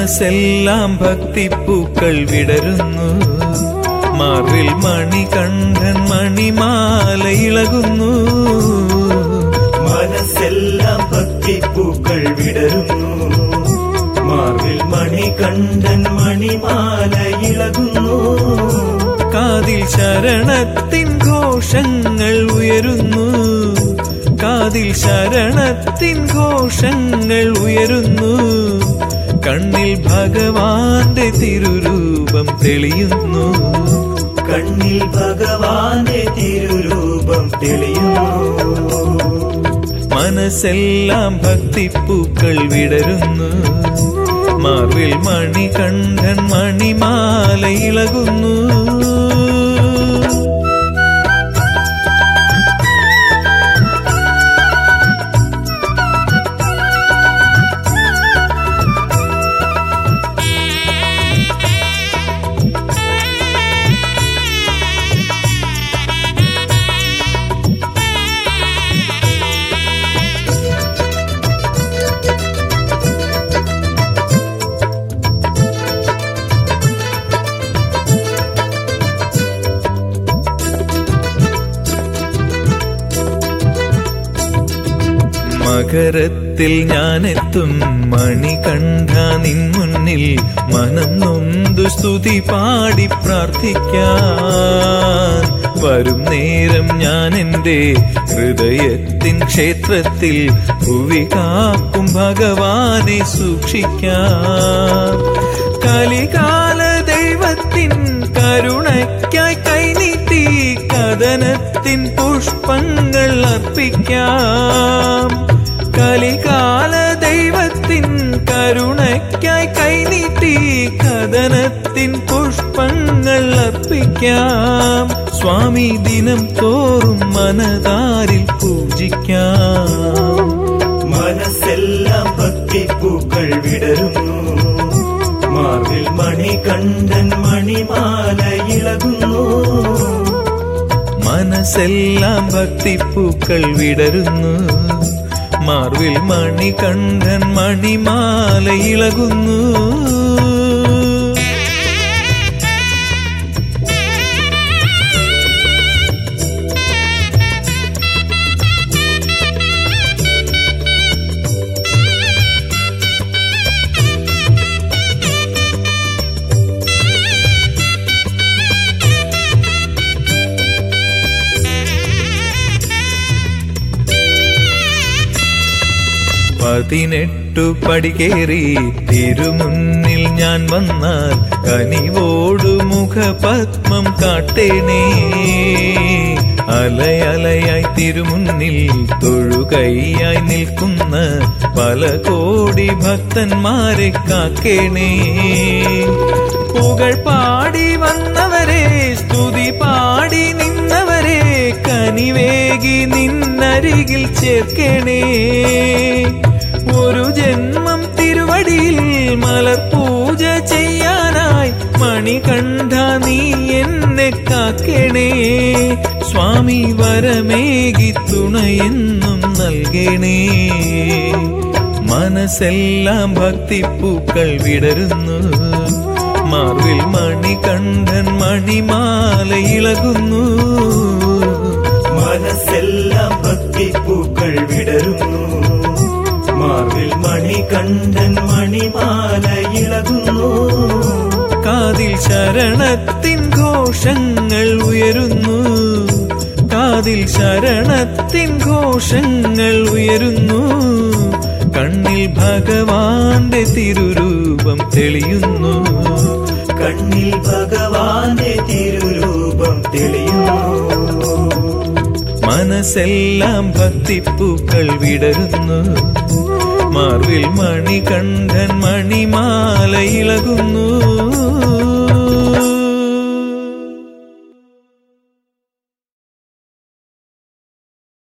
മനസ്സെല്ലാം ഭക്തിപ്പൂക്കൾ വിടരുന്നു മാറിൽ മണികണ്ഠൻ മണിമാല ഇളകുന്നു മനസ്സെല്ലാം ഭക്തിപ്പൂക്കൾ വിടരുന്നു മാർവിൽ മണികണ്ഠൻ മണിമാല ഇളകുന്നു കാതിൽ ശരണത്തിൻ ഘോഷങ്ങൾ ഉയരുന്നു കാതിൽ ശരണത്തിൻ ഘോഷങ്ങൾ ഉയരുന്നു കണ്ണിൽ ഭഗവാന്റെ തിരുരൂപം തെളിയുന്നു കണ്ണിൽ ഭഗവാന്റെ തിരുരൂപം തെളിയുന്നു മനസ്സെല്ലാം ഭക്തിപ്പൂക്കൾ വിടരുന്നു മാർവിൽ മണികണ്ഠൻ മണിമാല ഇളകുന്നു മകരത്തിൽ ഞാനെത്തും മണികണ്ഠ നിൻ മുന്നിൽ മനം നൊന്തു സ്തുതി പാടി പ്രാർത്ഥിക്കാൻ വരും നേരം ഞാൻ എൻ്റെ ഹൃദയത്തിൻ ക്ഷേത്രത്തിൽ ഭുവി കാക്കും ഭഗവാനെ സൂക്ഷിക്കാം കലികാല ദൈവത്തിൻ കരുണയ്ക്കായി കൈനീട്ടി കഥനത്തിൻ പുഷ്പങ്ങൾ അർപ്പിക്കാം കലികാല ദൈവത്തിൻ കരുണയ്ക്കായി കൈനീട്ടി കഥനത്തിൻ പുഷ്പങ്ങൾ അർപ്പിക്കാം സ്വാമി ദിനം തോറും മനതാരിൽ പൂജിക്കാം മനസ്സെല്ലാം ഭക്തിപ്പൂക്കൾ വിടരുന്നു മാർവിൽ മണികണ്ഠൻ മണിമാല ഇളകുന്നു മനസ്സെല്ലാം ഭക്തിപ്പൂക്കൾ വിടരുന്നു മാർവിൽ മണികണ്ഠൻ മണിമാല ഇളകുന്നു പതിനെട്ടു പടികേറി തിരുമുന്നിൽ ഞാൻ വന്നാൽ കനിവോടു മുഖപത്മം കാട്ടേണേ അലയലയായി തിരുമുന്നിൽ തൊഴുകൈയായി നിൽക്കുന്ന പല കോടി ഭക്തന്മാരെ കാക്കേണേ പുകൾ പാടി വന്നവരെ സ്തുതി പാടി നിന്നവരെ കനിവേകി നിന്നരികിൽ ചേർക്കണേ ഒരു ജന്മം തിരുവടിയിൽ മലർപൂജ ചെയ്യാനായി മണികണ്ഠ നീ എന്നെ കാക്കണേ സ്വാമി വരമേകി തുണയെന്നും നൽകണേ മനസ്സെല്ലാം ഭക്തിപ്പൂക്കൾ വിടരുന്നു മാർവിൽ മണികണ്ഠൻ മണിമാല ഇളകുന്നു മനസ്സെല്ലാം ഭക്തിപ്പൂക്കൾ വിടരുന്നു മാർവിൽ മണികണ്ഠൻ മണിമാല ഇളകുന്നു കാതിൽ ശരണത്തിൻ ഘോഷങ്ങൾ ഉയരുന്നു കാതിൽ ശരണത്തിൻ ഘോഷങ്ങൾ ഉയരുന്നു കണ്ണിൽ ഭഗവാന്റെ തിരുരൂപം തെളിയുന്നു കണ്ണിൽ ഭഗവാന്റെ തിരുരൂപം തെളിയുന്നു മനസ്സെല്ലാം ഭക്തിപ്പൂക്കൾ വിടരുന്നു മാർവിൽ മണികണ്ഠൻ മണിമാല ഇളകുന്നു